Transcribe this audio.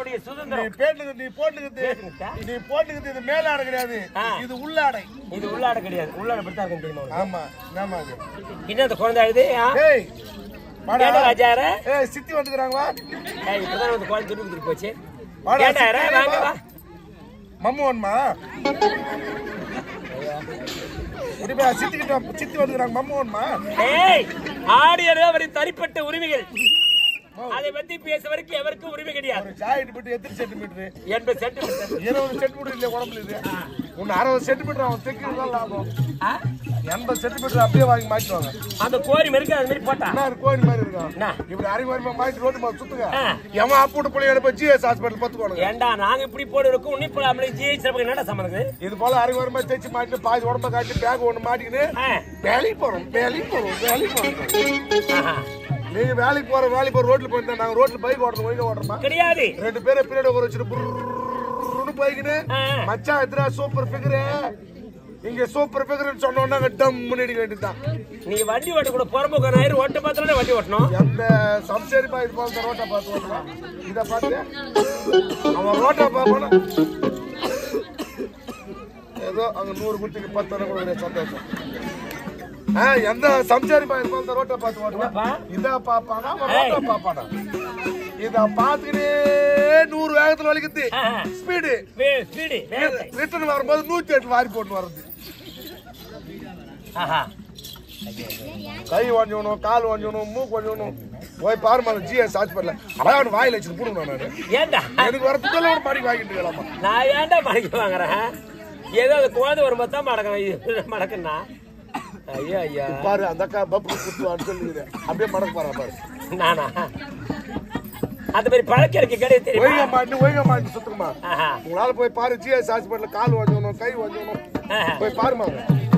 என்னுடைய நீ சுதந்திரம் பேட்டுக்கு நீ போட்டுக்குது பேட்டுக்கிட்டா? நீ போட்டுக்குது இது மேலாடை கிடையாது ஆ. இது உள்ளாடை இது உள்ளாட கிடையாது உள்ளாட படுத்தா இருக்கும் தெரியுமா உனக்கு? ஆமா என்னமா அது இன்னும் அந்த குழந்தை அழுது ஆ? ஏய் வாடா. ஏண்டா ராஜார ஏய் சித்தி வந்துக்கிறாங்க வா ஏய், இப்பதான் வந்து குழந்தை துருவி கொடுத்துட்டு போச்சு வாடா, ஏண்டா யாரா? சித்தி, வாங்க வா. வா மம்மு வேணுமா இப்படிப்பா சித்திக்கிட்ட சித்தி வந்துக்கிறாங்க மம்மு வேணுமா ஏய் ஆடியர் அவரின் தனிப்பட்ட உரிமைகள் அதை பத்தி பேச வரைக்கும் எவருக்கும் உரிமை கிடையாது ஒரு ஜாயிட்டு போட்டு எத்தனை சென்டிமீட்டர் எண்பது சென்டிமீட்டர் இருபது சென்டிமீட்டர் இல்ல உடம்புல இது ஒன்னு அறுபது சென்டிமீட்டர் அவன் தைக்கிறது லாபம் ஆ? எண்பது சென்டிமீட்டர் அப்படியே வாங்கி மாட்டிடுவாங்க அந்த கோரி மெருக்கு அது மாதிரி போட்டா என்ன இருக்கு, கோயில் மாதிரி இருக்கும் என்ன? இப்படி அறிவாரமா மாட்டி ரோட்டு மாதிரி சுத்துங்க ஆ. எவன் அப்புட்டு பிள்ளை எடுப்ப ஜிஎஸ் ஹாஸ்பிட்டல் பத்துக்கோணுங்க ஏண்டா நாங்க இப்படி போடு இருக்கும் உன்னை போல நம்மளுக்கு ஜிஹெச் நமக்கு என்னடா சம்மந்தம் இது போல அறிவாரமா தைச்சு மாட்டிட்டு பாதி உடம்ப காட்டி பேக் ஒண்ணு மாட்டிக்கின்னு ஆ. வேலைக்கு போறோம் வேலைக்கு போறோம் வேலைக்கு போறோம் ஆஹா. நீங்க வேலைக்கு போற வேலைக்கு போற ரோட்ல போயிருந்தா நாங்க ரோட்ல பைக் ஓடுறோம் ஒழுங்கா ஓடுறோமா கிடையாது ரெண்டு பேரும் பின்னாடி உட்கார வச்சுட்டு புர்ருன்னு போய்க்கின்னு ஆ. மச்சான் எதிரா சூப்பர் ஃபிகரு இங்க சூப்பர் ஃபிகர்னு சொன்ன உடனே அங்க டம் முன்னாடி வேண்டியதுதான் நீ வண்டி ஓட்ட கூட புறம்போக்கு ஆயிரம் ஓட்ட பார்த்தாலே வண்டி ஓட்டணும் எந்த சம்சேரி பாய் போல ரோட்டை பார்த்து ஓட்டுவான் இத பார்த்து அவன் ரோட்டை பார்ப்பான ஏதோ அங்க நூறு குட்டிக்கு பத்து ரூபா கூட சந்தோஷம் ஆ, எந்த சம்சாரி பாய் போல ரோட்டை பார்த்து ஓட்டுவான் என்னப்பா? இதா பாப்பானா அவன் ரோட்டை பாப்பானா இத பாத்துக்கினே நூறு வேகத்துல வலிக்குது ஆஹா. ஸ்பீடு வே- ஸ்பீடு வேகத்தை. ரிட்டர்ன் வரும்போது நூத்தி எட்டு வாரி போட்டு வர்றது ஆஹா. கை வாஞ்சணும் கால் வாஞ்சணும் மூக்கு வாஞ்சணும் போய் பாருமா ஜிஎஸ் ஹாஸ்பிட்டல் அதான் அவன் வாயில வச்சு போடுவேன் நானு ஏண்டா எனக்கு வரத்துக்குள்ள ஒரு மாடி வாங்கிட்டு இருக்கலாமா நான் ஏன்டா மடக்கி வாங்குறேன் ஏதோ அந்த குழந்தை வரும்போது தான் மடக்கணும் இது மடக்குன்னா ஐயோ ஐயா பாரு அந்த அக்கா பப்பு குத்துவான்னு சொல்லுது அப்படியே மடக்கு பாரு பாரு நானா அந்த மாதிரி பழக்கிறதுக்கு கிடையாது தெரியுமா ஒய்க மாட்டு ஒய்க மாட்டு சுத்தமா ஆஹா. உங்களால போய் பாரு ஜிஎஸ் ஹாஸ்பிட்டல் கால் வாங்கணும் கை வாங்கணும் ஆஹா. போய் பாருமா